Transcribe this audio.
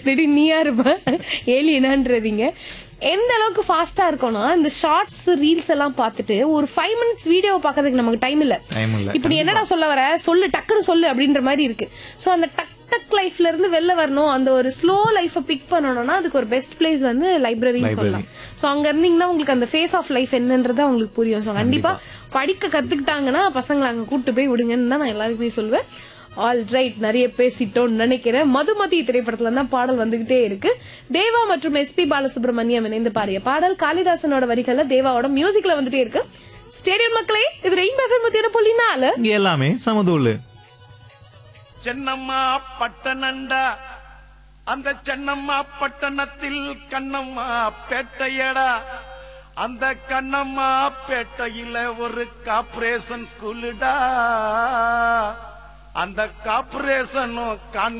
திடீர்னு நீயா இருப்ப ஏலியனான்றதீங்க எந்த அளவுக்கு ஃபாஸ்டா இருக்கோம்னா இந்த ஷார்ட்ஸ் ரீல்ஸ் எல்லாம் பார்த்துட்டு ஒரு ஃபைவ் மினிட்ஸ் வீடியோ பார்க்கறதுக்கு நமக்கு டைம் இல்ல Time இல்ல. இப்ப நீ என்னடா சொல்ல வர சொல்லு டக்குன்னு சொல்லு அப்படின்ற மாதிரி இருக்கு சோ அந்த டக் டக் லைஃப்ல இருந்து வெளில வரணும் அந்த ஒரு ஸ்லோ லைஃப பிக் பண்ணணும்னா அதுக்கு ஒரு பெஸ்ட் பிளேஸ் வந்து லைப்ரரின்னு Library. சொல்லலாம் சோ அங்க இருந்தீங்கன்னா உங்களுக்கு அந்த ஃபேஸ் ஆஃப் லைஃப் என்னன்றது அவங்களுக்கு புரியும் சோ கண்டிப்பா படிக்க கத்துக்கிட்டாங்கன்னா பசங்களை அங்க கூட்டு போய் விடுங்கன்னு தான் நான் எல்லாருக்குமே சொல்லுவேன் ஆல் ரைட் நிறைய பேசிட்டோம்னு நினைக்கிறேன் மதுமதி திரைப்படத்துல தான் பாடல் வந்துகிட்டே இருக்கு தேவா மற்றும் எஸ்பி பாலசுப்ரமணியம் இணைந்து பாடிய பாடல் காளிதாசனோட வரிகள்ல தேவாவோட மியூசிக்ல வந்துட்டே இருக்கு ஸ்டேடியம் மக்களே இது ரெயின் எஃப்எம் முத்தியோட புள்ளி நாலு இங்க எல்லாமே சமதூளு சென்னம்மா பட்டணண்டா அந்த சென்னம்மா பட்டணத்தில் கண்ணம்மா பேட்டையடா அந்த கண்ணம்மா பேட்டையில ஒரு கார்பரேஷன் ஸ்கூலுடா அந்த கார்பரேஷனும் கான்